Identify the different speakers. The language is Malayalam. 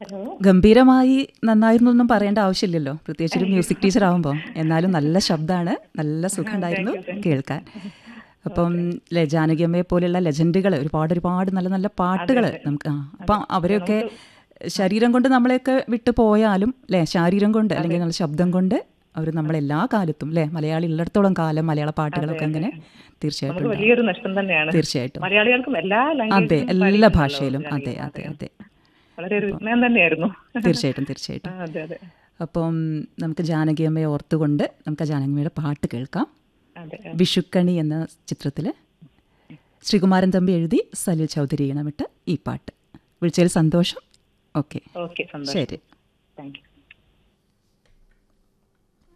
Speaker 1: ഗംഭീരമായി നന്നായിരുന്നു ഒന്നും പറയേണ്ട ആവശ്യമില്ലല്ലോ പ്രത്യേകിച്ച് ഒരു മ്യൂസിക് ടീച്ചർ ആവുമ്പോൾ എന്നാലും നല്ല ശബ്ദമാണ് നല്ല സുഖമുണ്ടായിരുന്നു കേൾക്കാൻ അപ്പം ലെ ജാനകിയമ്മയെ പോലെയുള്ള ലെജൻഡുകൾ ഒരുപാട് ഒരുപാട് നല്ല നല്ല പാട്ടുകൾ നമുക്ക് ആ അപ്പം അവരെയൊക്കെ ശരീരം കൊണ്ട് നമ്മളെയൊക്കെ വിട്ടു പോയാലും അല്ലേ ശാരീരം കൊണ്ട് അല്ലെങ്കിൽ നല്ല ശബ്ദം കൊണ്ട് അവർ നമ്മളെല്ലാ കാലത്തും അല്ലേ മലയാളി ഉള്ളിടത്തോളം കാലം മലയാള പാട്ടുകളൊക്കെ അങ്ങനെ തീർച്ചയായിട്ടും
Speaker 2: നമുക്ക്
Speaker 1: ഉണ്ടാവും.
Speaker 2: വലിയൊരു നഷ്ടം തന്നെയാണ്
Speaker 1: തീർച്ചയായിട്ടും
Speaker 2: മലയാളികൾക്കും എല്ലാ
Speaker 1: അതെ
Speaker 2: ലാംഗ്വേജിലും
Speaker 1: എല്ലാ ഭാഷയിലും അതെ അതെ അതെ
Speaker 2: വളരെ ഒരു വിജ്ഞാനം തന്നെയായിരുന്നു
Speaker 1: തീർച്ചയായിട്ടും തീർച്ചയായിട്ടും
Speaker 2: ആ, അതെ അതെ
Speaker 1: അപ്പം നമുക്ക് ജാനകിയമ്മയെ ഓർത്തുകൊണ്ട് നമുക്ക് ആ ജാനകിയമ്മയുടെ പാട്ട് കേൾക്കാം
Speaker 2: അതെ
Speaker 1: വിഷുക്കണി എന്ന ചിത്രത്തിൽ ശ്രീകുമാരൻ തമ്പി എഴുതി സലിൽ ചൗധരി ഈണമിട്ട് ഈ പാട്ട് വിളിച്ചതിൽ സന്തോഷം ഓക്കെ
Speaker 2: ഓക്കെ സന്തോഷം
Speaker 1: ശരി
Speaker 2: താങ്ക് യു